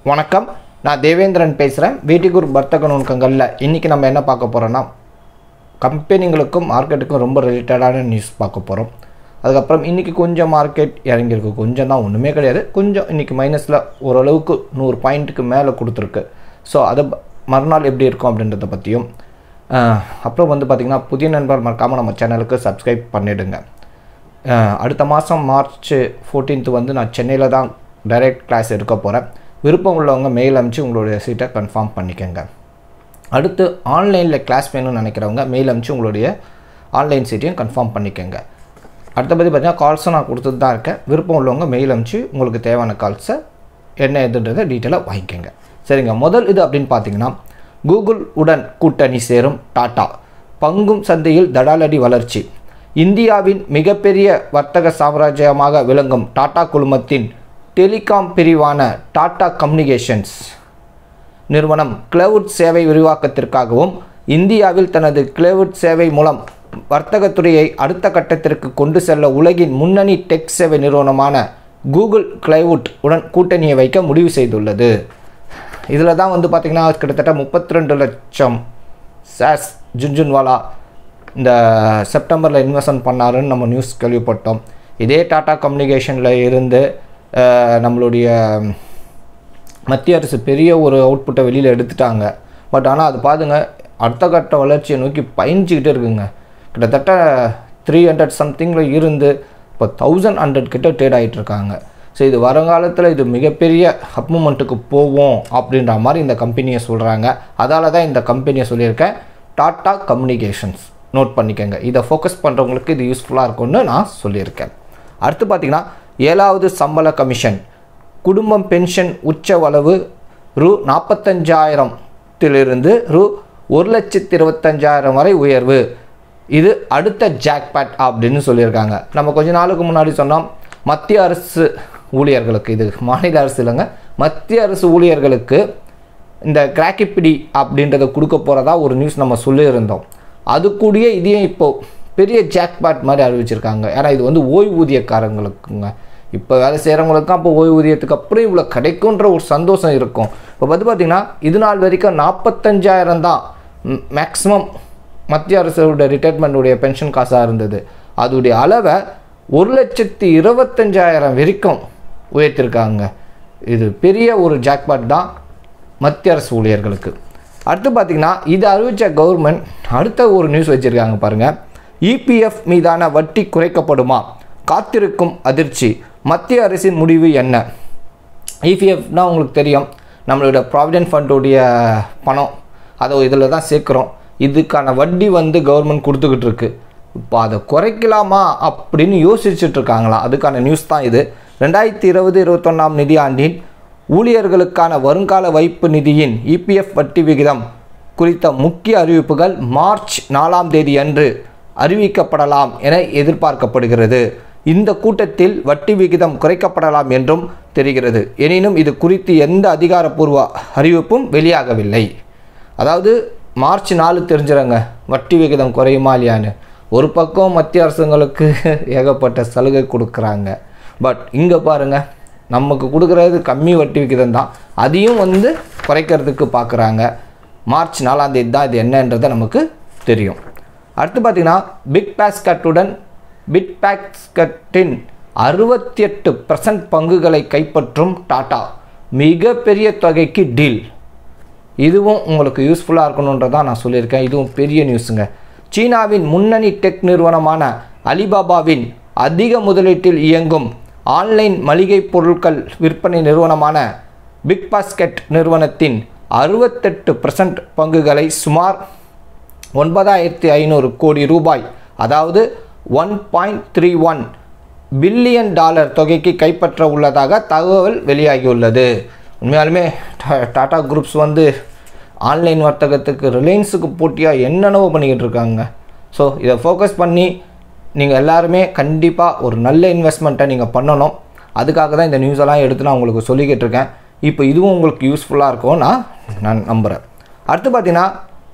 வணக்கம் நான் தேவேந்திரன் பேசுகிறேன் வீட்டுக்கூர் வர்த்தக நுணுக்கங்களில் இன்றைக்கி நம்ம என்ன பார்க்க போகிறோன்னா கம்பெனிங்களுக்கும் மார்க்கெட்டுக்கும் ரொம்ப ரிலேட்டடான நியூஸ் பார்க்க போகிறோம் அதுக்கப்புறம் இன்றைக்கி கொஞ்சம் மார்க்கெட் இறங்கியிருக்கு கொஞ்சம் தான் ஒன்றுமே கிடையாது கொஞ்சம் இன்றைக்கி மைனஸில் ஓரளவுக்கு நூறு பாயிண்ட்டுக்கு மேலே கொடுத்துருக்கு ஸோ அதை ப- மறுநாள் எப்படி இருக்கும் அப்படின்றத பற்றியும் ஆஹ், அப்புறம் வந்து பார்த்திங்கன்னா புதிய நண்பர் மறக்காமல் நம்ம சேனலுக்கு சப்ஸ்கிரைப் பண்ணிவிடுங்க அஹ் அடுத்த மாதம் மார்ச் 14th வந்து நான் சென்னையில் தான் டைரக்ட் கிளாஸ் எடுக்க போகிறேன் விருப்பம் உள்ளவங்க மெயில் அனுப்பிச்சு உங்களுடைய சீட்டை கன்ஃபார்ம் பண்ணிக்கோங்க அடுத்து ஆன்லைனில் கிளாஸ் வேணும்னு நினைக்கிறவங்க மெயில் அனுப்பிச்சு உங்களுடைய ஆன்லைன் சீட்டையும் கன்ஃபார்ம் பண்ணிக்கோங்க அடுத்தபடி பார்த்தீங்கன்னா கால்ஸும் நான் கொடுத்துட்டு தான் இருக்கேன் விருப்பம் உள்ளவங்க மெயில் அனுப்பிச்சு உங்களுக்கு தேவையான கால்ஸை என்ன எதுன்றதை டீட்டெயிலாக வாங்கிக்கோங்க சரிங்க முதல் இது அப்படின்னு பார்த்தீங்கன்னா கூகுள் உடன் கூட்டணி சேரும் டாடா பங்கும் சந்தையில் தடாலடி வளர்ச்சி இந்தியாவின் மிகப்பெரிய வர்த்தக சாம்ராஜ்யமாக விளங்கும் டாடா குழுமத்தின் டெலிகாம் பிரிவான டாடா கம்யூனிகேஷன்ஸ் நிறுவனம் கிளவுட் சேவை விரிவாக்கத்திற்காகவும் இந்தியாவில் தனது கிளவுட் சேவை மூலம் வர்த்தகத்துறையை அடுத்த கட்டத்திற்கு கொண்டு செல்ல உலகின் முன்னணி டெக் சேவை நிறுவனமான கூகுள் கிளவுட் உடன் கூட்டணியை வைக்க முடிவு செய்துள்ளது இதில் தான் வந்து பார்த்திங்கன்னா கிட்டத்தட்ட முப்பத்தி ரெண்டு லட்சம் சாஸ் ஜுன்ஜுன்வாலா இந்த செப்டம்பரில் இன்வெஸ்ட்மெண்ட் பண்ணாருன்னு நம்ம நியூஸ் கேள்விப்பட்டோம் இதே டாடா கம்யூனிகேஷனில் இருந்து அஹ், நம்மளுடைய மத்திய அரசு பெரிய ஒரு அவுட்புட்டை வெளியில் எடுத்துட்டாங்க பட் ஆனால் அது பாருங்க அடுத்த கட்ட வளர்ச்சியை நோக்கி பயணிச்சுக்கிட்டே இருக்குங்க கிட்டத்தட்ட த்ரீ ஹண்ட்ரட் சம்திங்கில் இருந்து இப்போ தௌசண்ட் ஹண்ட்ரட் கிட்ட ட்ரேட் ஆகிட்டு இருக்காங்க ஸோ இது வருங்காலத்தில் இது மிகப்பெரிய அப் மூமெண்ட்டுக்கு போவோம் அப்படின்ற மாதிரி இந்த கம்பெனியை சொல்கிறாங்க அதால தான் இந்த கம்பெனியை சொல்லியிருக்கேன் டாடா கம்யூனிகேஷன்ஸ் நோட் பண்ணிக்கோங்க இதை ஃபோக்கஸ் பண்ணுறவங்களுக்கு இது யூஸ்ஃபுல்லாக இருக்கும்னு நான் சொல்லியிருக்கேன் அடுத்து பார்த்தீங்கன்னா ஏழாவது சம்பள கமிஷன் குடும்பம் பென்ஷன் உச்சவளவு ரூ நாற்பத்தஞ்சாயிரத்திலிருந்து ரூ ஒரு லட்சத்தி இருபத்தஞ்சாயிரம் வரை உயர்வு இது அடுத்த ஜாக்பாட் அப்படின்னு சொல்லியிருக்காங்க நம்ம கொஞ்ச நாளுக்கு முன்னாடி சொன்னோம் மத்திய அரசு ஊழியர்களுக்கு இது மாநில அரசு இல்லைங்க மத்திய அரசு ஊழியர்களுக்கு இந்த கிராக்கிப்பிடி அப்படின்றத கொடுக்க போகிறதா ஒரு நியூஸ் நம்ம சொல்லியிருந்தோம் அது கூடயே இதையும் இப்போ பெரிய ஜாக்பாட் மாதிரி அறிவிச்சிருக்காங்க ஏன்னா இது வந்து ஓய்வூதியக்காரங்களுக்குங்க இப்போ வேலை செய்கிறவங்களுக்கும் அப்போ ஓய்வூதியத்துக்கு அப்புறம் இவ்வளோ கிடைக்குன்ற ஒரு சந்தோஷம் இருக்கும் இப்போ வந்து பார்த்திங்கன்னா இது நாள் வரைக்கும் நாற்பத்தஞ்சாயிரம் தான் மேக்ஸிமம் மத்திய அரசோட ரிட்டைர்மெண்ட்டுடைய பென்ஷன் காசாக இருந்தது அதோடைய அளவை ஒரு லட்சத்தி இருபத்தஞ்சாயிரம் வரைக்கும் உயர்த்திருக்காங்க இது பெரிய ஒரு ஜாக்பாட் தான் மத்திய அரசு ஊழியர்களுக்கு அடுத்து பார்த்தீங்கன்னா இது அறிவித்த கவர்மெண்ட் அடுத்த ஒரு நியூஸ் வச்சுருக்காங்க பாருங்கள் இபிஎஃப் மீதான வட்டி குறைக்கப்படுமா காத்திருக்கும் அதிர்ச்சி மத்திய அரசின் முடிவு என்ன இபிஎஃப்னா உங்களுக்கு தெரியும் நம்மளோட ப்ராவிடென்ட் ஃபண்டுடைய பணம் அதை இதில் தான் சேர்க்குறோம் இதுக்கான வட்டி வந்து கவர்மெண்ட் கொடுத்துக்கிட்டு இருக்கு இப்போ அதை குறைக்கலாமா அப்படின்னு யோசிச்சுட்டு இருக்காங்களா அதுக்கான நியூஸ் தான் இது ரெண்டாயிரத்தி இருபது இருபத்தொன்னாம் நிதியாண்டின் ஊழியர்களுக்கான வருங்கால வைப்பு நிதியின் இபிஎஃப் வட்டி விகிதம் குறித்த முக்கிய அறிவிப்புகள் மார்ச் நாலாம் தேதி அன்று அறிவிக்கப்படலாம் என எதிர்பார்க்கப்படுகிறது இந்த கூட்டத்தில் வட்டி விகிதம் குறைக்கப்படலாம் என்றும் தெரிகிறது எனினும் இது குறித்து எந்த அதிகாரப்பூர்வ அறிவிப்பும் வெளியாகவில்லை அதாவது மார்ச் நாலு தெரிஞ்சிடங்க வட்டி விகிதம் குறையுமா இல்லையான்னு ஒரு பக்கம் மத்திய அரசுங்களுக்கு ஏகப்பட்ட சலுகை கொடுக்குறாங்க பட் இங்கே பாருங்கள் நமக்கு கொடுக்குறது கம்மி வட்டி விகிதம் தான் அதையும் வந்து குறைக்கிறதுக்கு பார்க்குறாங்க மார்ச் நாலாம் தேதி தான் இது என்னன்றதை நமக்கு தெரியும் அடுத்து பார்த்தீங்கன்னா பிக் பாஸ்கட்டுடன் பிட் பாஸ்கட்டின் அறுபத்தி எட்டு பர்சன்ட் பங்குகளை கைப்பற்றும் டாடா மிகப்பெரிய தொகைக்கு டீல் இதுவும் உங்களுக்கு யூஸ்ஃபுல்லாக இருக்கணுன்றதான் நான் சொல்லியிருக்கேன் இதுவும் பெரிய நியூஸுங்க சீனாவின் முன்னணி டெக் நிறுவனமான அலிபாபாவின் அதிக முதலீட்டில் இயங்கும் ஆன்லைன் மளிகை பொருட்கள் விற்பனை நிறுவனமான பிக் பாஸ்கெட் நிறுவனத்தின் அறுபத்தெட்டு பங்குகளை சுமார் ஒன்பதாயிரத்தி ஐநூறு கோடி ரூபாய் அதாவது one point three one billion dollar தொகைக்கு கைப்பற்ற உள்ளதாக தகவல் வெளியாகியுள்ளது உண்மையாலுமே டா- டாடா குரூப்ஸ் வந்து ஆன்லைன் வர்த்தகத்துக்கு ரிலையன்ஸுக்கு போட்டியாக என்னென்னவோ பண்ணிக்கிட்டு இருக்காங்க ஸோ இதை ஃபோக்கஸ் பண்ணி நீங்கள் எல்லாருமே கண்டிப்பாக ஒரு நல்ல இன்வெஸ்ட்மெண்ட்டை நீங்கள் பண்ணணும் அதுக்காக தான் இந்த நியூஸ் எல்லாம் எடுத்து நான் உங்களுக்கு சொல்லிக்கிட்டு இருக்கேன் இப்போ இதுவும் உங்களுக்கு யூஸ்ஃபுல்லாக இருக்கும் நான் நான் நம்புகிறேன் அடுத்து பார்த்தீங்கன்னா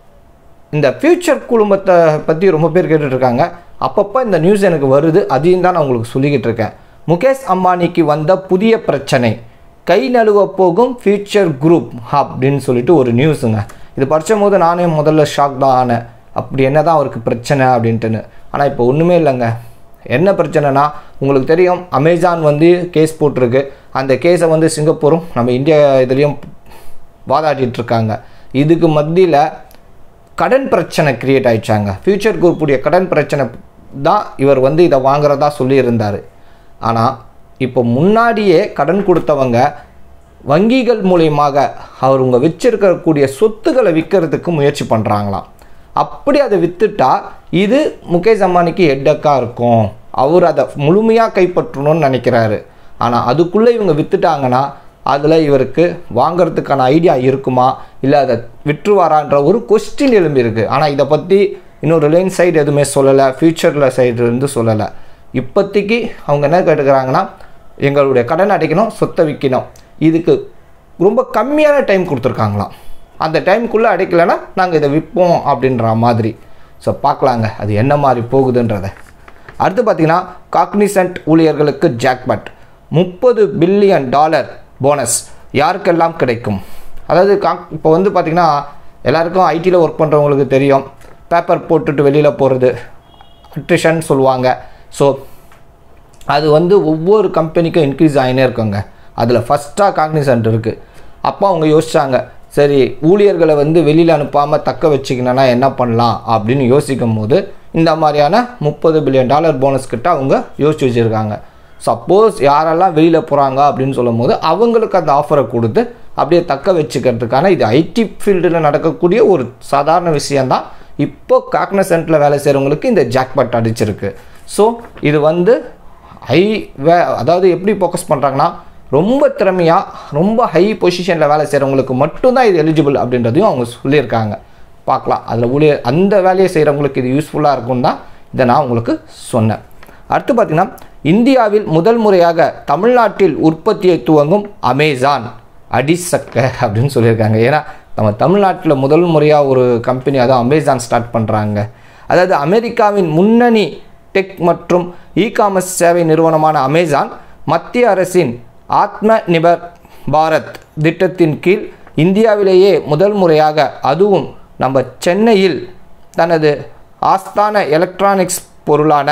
இந்த ஃப்யூச்சர் குழுமத்தை பற்றி ரொம்ப பேர் கேட்டுட்டு இருக்காங்க அப்பப்போ இந்த நியூஸ் எனக்கு வருது அதையும் தான் நான் உங்களுக்கு சொல்லிக்கிட்டு இருக்கேன் முகேஷ் அம்பானிக்கு வந்த புதிய பிரச்சனை கை நழுவ போகும் ஃபியூச்சர் குரூப் அப்படின்னு சொல்லிட்டு ஒரு நியூஸுங்க இது படிச்சும் போது நானே முதல்ல ஷாக் தான் ஆனேன் அப்படி என்ன தான் அவருக்கு பிரச்சனை அப்படின்ட்டுன்னு ஆனால் இப்போ ஒன்றுமே இல்லைங்க என்ன பிரச்சனைனா உங்களுக்கு தெரியும் அமேசான் வந்து கேஸ் போட்டிருக்கு அந்த கேஸை வந்து சிங்கப்பூரும் நம்ம இந்தியா இதுலேயும் வாதாடிட்டு இருக்காங்க இதுக்கு மத்தியில் கடன் பிரச்சனை கிரியேட் ஆயிடுச்சாங்க ஃபியூச்சர் குரூப்புடைய கடன் பிரச்சனை தான் இவர் வந்து இதை வாங்குறதா சொல்லியிருந்தார் ஆனால் இப்போ முன்னாடியே கடன் கொடுத்தவங்க வங்கிகள் மூலியமாக அவர் உங்கள் வச்சிருக்கக்கூடிய சொத்துக்களை விற்கிறதுக்கு முயற்சி பண்ணுறாங்களாம் அப்படி அதை விற்றுட்டா இது முகேஷ் அம்பானிக்கு ஹெட்டக்காக இருக்கும் அவர் அதை முழுமையாக கைப்பற்றணும்னு நினைக்கிறாரு ஆனால் அதுக்குள்ளே இவங்க விற்றுட்டாங்கன்னா அதில் இவருக்கு வாங்குறதுக்கான ஐடியா இருக்குமா இல்லை அதை விற்றுவாரான்ற ஒரு கொஸ்டின் எழும்பியிருக்கு ஆனால் இதை பற்றி இன்னும் ரிலையன்ஸ் சைடு எதுவுமே சொல்லலை ஃப்யூச்சரில் சைடு இருந்து சொல்லலை இப்போதைக்கு அவங்க என்ன கேட்டுக்கிறாங்கன்னா எங்களுடைய கடன் அடைக்கணும் சொத்தை விற்கணும் இதுக்கு ரொம்ப கம்மியான டைம் கொடுத்துருக்காங்களாம் அந்த டைம்குள்ளே அடைக்கலைன்னா நாங்கள் இதை விற்போம் அப்படின்ற மாதிரி ஸோ பார்க்கலாங்க அது என்ன மாதிரி போகுதுன்றதை அடுத்து பார்த்தீங்கன்னா காக்னிசன்ட் ஊழியர்களுக்கு ஜாக்பட் முப்பது பில்லியன் டாலர் போனஸ் யாருக்கெல்லாம் கிடைக்கும் அதாவது காக் இப்போ வந்து பார்த்திங்கன்னா எல்லாருக்கும் ஐடியில் ஒர்க் பண்ணுறவங்களுக்கு தெரியும் பேப்பர் போட்டுட்டு வெளியில் போகிறது அட்ரிஷன் சொல்லுவாங்க ஸோ அது வந்து ஒவ்வொரு கம்பெனிக்கும் இன்க்ரீஸ் ஆகினே இருக்குங்க அதில் ஃபஸ்ட்டாக காக்னிசன்ட் இருக்குது அப்போ அவங்க யோசிச்சாங்க சரி ஊழியர்களை வந்து வெளியில் அனுப்பாமல் தக்க வச்சுக்கணும்னா என்ன பண்ணலாம் அப்படின்னு யோசிக்கும் போது இந்த மாதிரியான முப்பது பில்லியன் டாலர் போனஸ் கிட்ட அவங்க யோசிச்சு வச்சுருக்காங்க சப்போஸ் யாரெல்லாம் வெளியில் போகிறாங்க அப்படின்னு சொல்லும் போது அவங்களுக்கு அந்த ஆஃபரை கொடுத்து அப்படியே தக்க வச்சுக்கிறதுக்கான இது ஐடி ஃபீல்டில் நடக்கக்கூடிய ஒரு சாதாரண விஷயந்தான் இப்போ காக்னசென்ட்டில் வேலை செய்கிறவங்களுக்கு இந்த ஜாக்பட் அடிச்சிருக்கு ஸோ இது வந்து ஹை வே அதாவது எப்படி ஃபோக்கஸ் பண்ணுறாங்கன்னா ரொம்ப திறமையாக ரொம்ப ஹை பொசிஷனில் வேலை செய்கிறவங்களுக்கு மட்டும்தான் இது எலிஜிபிள் அப்படின்றதையும் அவங்க சொல்லியிருக்காங்க பார்க்கலாம் அதில் ஊழியர் அந்த வேலையை செய்கிறவங்களுக்கு இது யூஸ்ஃபுல்லாக இருக்கும் தான் இதை நான் உங்களுக்கு சொன்னேன் அடுத்து பார்த்திங்கன்னா இந்தியாவில் முதல் முறையாக தமிழ்நாட்டில் உற்பத்தியை துவங்கும் அமேசான் அடிசக்க அப்படின்னு சொல்லியிருக்காங்க ஏன்னா நம்ம தமிழ்நாட்டில் முதல் முறையாக ஒரு கம்பெனி அதான் அமேசான் ஸ்டார்ட் பண்ணுறாங்க அதாவது அமெரிக்காவின் முன்னணி டெக் மற்றும் இ காமர்ஸ் சேவை நிறுவனமான அமேசான் மத்திய அரசின் ஆத்ம நிபர் பாரத் திட்டத்தின் கீழ் இந்தியாவிலேயே முதல் முறையாக அதுவும் நம்ம சென்னையில் தனது ஆஸ்தான எலக்ட்ரானிக்ஸ் பொருளான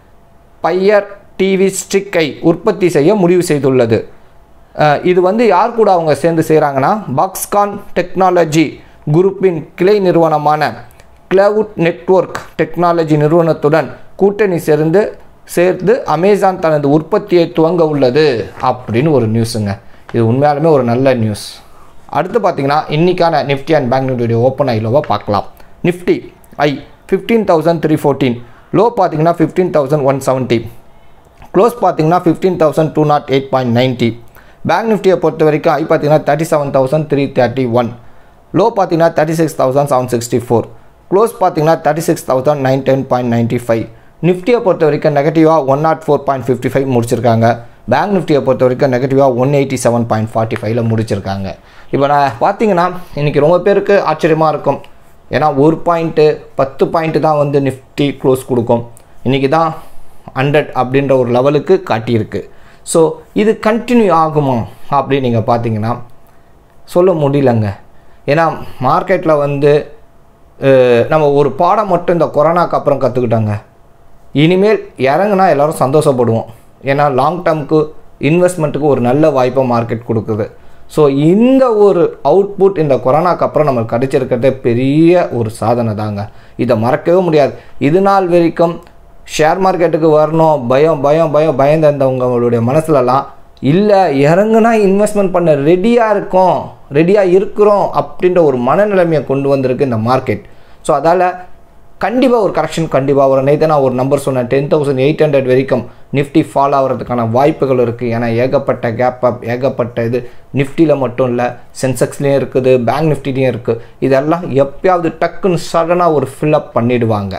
பையர் டிவி ஸ்டிக்கை உற்பத்தி செய்ய முடிவு செய்துள்ளது அஹ் இது வந்து யார் கூட அவங்க சேர்ந்து செய்கிறாங்கன்னா பாக்ஸ்கான் டெக்னாலஜி குரூப்பின் கிளை நிறுவனமான கிளவுட் நெட்வொர்க் டெக்னாலஜி நிறுவனத்துடன் கூட்டணி சேர்ந்து சேர்ந்து அமேசான் தனது உற்பத்தியை துவங்க உள்ளது அப்படின்னு ஒரு நியூஸுங்க இது உண்மையாலுமே ஒரு நல்ல நியூஸ் அடுத்து பார்த்தீங்கன்னா இன்றைக்கான நிஃப்டி அண்ட் பேங்க் நிஃப்டியுடைய ஓப்பன் ஐலோவை பார்க்கலாம் Nifty high fifteen thousand three fourteen low பார்த்தீங்கன்னா fifteen thousand one seventy close பார்த்தீங்கன்னா fifteen thousand two nought eight point ninety bank நிஃப்டியை பொறுத்த வரைக்கும் ஐ பார்த்தீங்கன்னா thirty seven thousand three thirty one low பார்த்தீங்கன்னா thirty six thousand seven sixty four close பார்த்தீங்கன்னா thirty six thousand nine ten point ninety five நிஃப்டியை பொறுத்த வரைக்கும் நெகட்டிவாக one nought four point fifty five முடிச்சிருக்காங்க பேங்க் நிஃப்டியை பொறுத்த வரைக்கும் நெகட்டிவாக one eighty seven point forty ஃபைவ்ல முடிச்சிருக்காங்க இப்போ நான் பார்த்தீங்கன்னா இன்றைக்கி ரொம்ப பேருக்கு ஆச்சரியமாக இருக்கும் ஏன்னா ஒரு பாயிண்ட்டு பத்து பாயிண்ட்டு தான் வந்து நிஃப்டி க்ளோஸ் கொடுக்கும் இன்றைக்கி தான் ஹண்ட்ரட் அப்படின்ற ஒரு லெவலுக்கு காட்டியிருக்கு ஸோ இது கண்டினியூ ஆகுமா அப்படின்னு நீங்கள் பார்த்தீங்கன்னா சொல்ல முடியலங்க ஏன்னா மார்க்கெட்டில் வந்து அஹ், நம்ம ஒரு பாடம் மட்டும் இந்த கொரோனாக்கு அப்புறம் கற்றுக்கிட்டோங்க இனிமேல் இறங்குனா எல்லாரும் சந்தோஷப்படுவோம் ஏன்னா லாங் டேர்முக்கு இன்வெஸ்ட்மெண்ட்டுக்கு ஒரு நல்ல வாய்ப்பை மார்க்கெட் கொடுக்குது ஸோ இந்த ஒரு அவுட்புட் இந்த கொரோனாக்கு அப்புறம் நமக்கு கிடைச்சிருக்கிறதே பெரிய ஒரு சாதனை தாங்க இதை மறக்கவே முடியாது இது நாள் வரைக்கும் ஷேர் மார்க்கெட்டுக்கு வரணும் பயம் பயம் பயம் பயந்திருந்தவங்களுடைய மனசுலலாம் இல்லை இறங்குனா இன்வெஸ்ட்மெண்ட் பண்ண ரெடியாக இருக்கோம் ரெடியாக இருக்கிறோம் அப்படின்ற ஒரு மனநிலைமையை கொண்டு வந்திருக்கு இந்த மார்க்கெட் ஸோ அதால் கண்டிப்பாக ஒரு கரெக்ஷன் கண்டிப்பாக ஒரு நேற்று நான் ஒரு நம்பர் சொன்னேன் டென் தௌசண்ட் எயிட் ஹண்ட்ரட் வரைக்கும் நிஃப்டி ஃபால் ஆகிறதுக்கான வாய்ப்புகள் இருக்குது ஏன்னா ஏகப்பட்ட கேப் அப் ஏகப்பட்ட இது நிஃப்டியில் மட்டும் இல்லை சென்செக்ஸ்லேயும் இருக்குது பேங்க் நிஃப்டிலையும் இருக்குது இதெல்லாம் எப்பயாவது டக்குன்னு சடனாக ஒரு ஃபில்அப் பண்ணிடுவாங்க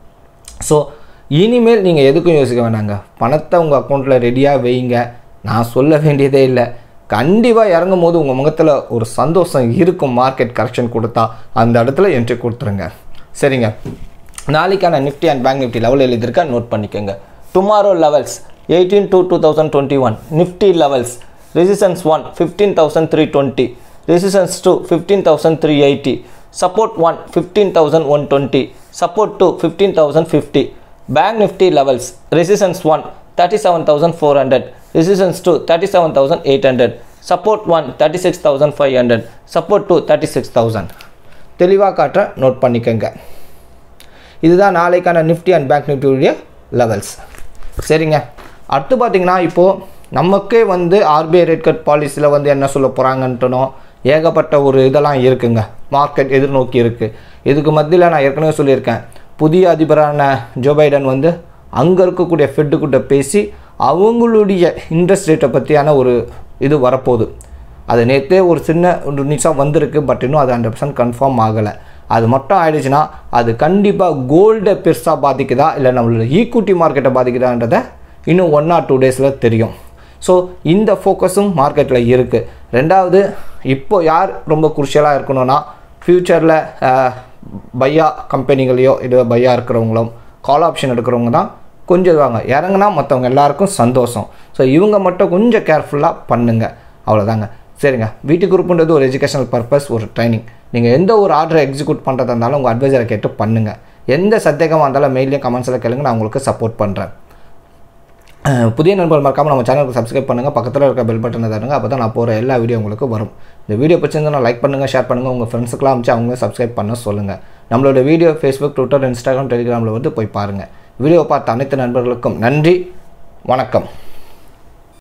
ஸோ இனிமேல் நீங்கள் எதுக்கும் யோசிக்க வேணாங்க பணத்தை உங்கள் அக்கௌண்ட்டில் ரெடியாக வைங்க நான் சொல்ல வேண்டியதே இல்லை கண்டிப்பாக இறங்கும் போது உங்கள் முகத்தில் ஒரு சந்தோஷம் இருக்கும் மார்க்கெட் கரெக்ஷன் கொடுத்தா அந்த இடத்துல என்ட்ரி கொடுத்துருங்க சரிங்க நாளைக்கான Nifty and bank Nifty level எழுதியிருக்கா நோட் பண்ணிக்கோங்க tomorrow levels eighteen two two thousand twenty one Nifty levels resistance 1 15320 resistance 2 15380 support 1 15120 support 2 15050 bank nifty levels resistance 1 37400 resistance 2 37800 support 1 36500 support 2 36000 தெளிவாக காட்டுற நோட் பண்ணிக்கோங்க இதுதான் நாளைக்கான நிஃப்டி அண்ட் பேங்க் நிஃப்டியுடைய லெவல்ஸ் சரிங்க அடுத்து பார்த்தீங்கன்னா இப்போது நமக்கே வந்து ஆர்பிஐ ரேட் கட் பாலிசியில் வந்து என்ன சொல்ல போகிறாங்கன்ட்டுனோ ஏகப்பட்ட ஒரு இதெல்லாம் இருக்குங்க மார்க்கெட் எதிர்நோக்கி இருக்குது இதுக்கு மத்தியில் நான் ஏற்கனவே சொல்லியிருக்கேன் புதிய அதிபரான ஜோ பைடன் வந்து அங்கே இருக்கக்கூடிய ஃபெட்டுக்கிட்ட பேசி அவங்களுடைய இன்ட்ரெஸ்ட் ரேட்டை பற்றியான ஒரு இது வரப்போகுது அது நேற்றே ஒரு சின்ன ஒரு நியூஸாக வந்திருக்கு பட் இன்னும் அது ஹண்ட்ரட் பர்சன்ட் கன்ஃபார்ம் ஆகலை அது மட்டும் ஆயிடுச்சுன்னா அது கண்டிப்பாக கோல்டை பெருசாக பாதிக்குதா இல்லை நம்மளோட ஈக்விட்டி மார்க்கெட்டை பாதிக்குதான்றதை இன்னும் ஒன் ஆர் டூ டேஸில் தெரியும் ஸோ இந்த ஃபோக்கஸும் மார்க்கெட்டில் இருக்குது ரெண்டாவது இப்போ யார் ரொம்ப குருஷியலாக இருக்கணும்னா ஃப்யூச்சரில் பையா கம்பெனிகளையோ இது பையா இருக்கிறவங்களும் கால் ஆப்ஷன் எடுக்கிறவங்க தான் கொஞ்சம் இதுவாங்க இறங்குனா மற்றவங்க எல்லாருக்கும் சந்தோஷம் ஸோ இவங்க மட்டும் கொஞ்சம் கேர்ஃபுல்லாக பண்ணுங்க அவ்வளோதாங்க சரிங்க வீட்டு குரூப்புன்றது ஒரு எஜுகேஷனல் பர்பஸ் ஒரு ட்ரைனிங் நீங்கள் எந்த ஒரு ஆர்டரை எக்ஸிக்யூட் பண்ணுறதா இருந்தாலும் உங்கள் அட்வைசரை கேட்டு பண்ணுங்கள் எந்த சந்தேகமாக இருந்தாலும் மெயிலையும் கமெண்ட்ஸில் கேளுங்க நான் உங்களுக்கு சப்போர்ட் பண்ணுறேன் அஹ் புதிய நண்பர்கள் மறக்காமல் நம்ம சேனலுக்கு சப்ஸ்கிரைப் பண்ணுங்கள் பக்கத்தில் இருக்க பெல் பட்டனை தருங்க அப்போ தான் நான் போகிற எல்லா வீடியோ உங்களுக்கு வரும் இந்த வீடியோ பிடிச்சிருந்தா லைக் பண்ணுங்கள் ஷேர் பண்ணுங்கள் உங்கள் ஃப்ரெண்ட்ஸுக்கெலாம் அமைச்சு அவங்க சப்ஸ்கிரைப் பண்ண சொல்லுங்கள் நம்மளோட வீடியோ ஃபேஸ்புக் ட்விட்டர் இன்ஸ்டாகிராம் டெலிகிராமில் வந்து போய் பாருங்கள் வீடியோ பார்த்த அனைத்து நண்பர்களுக்கும் நன்றி வணக்கம்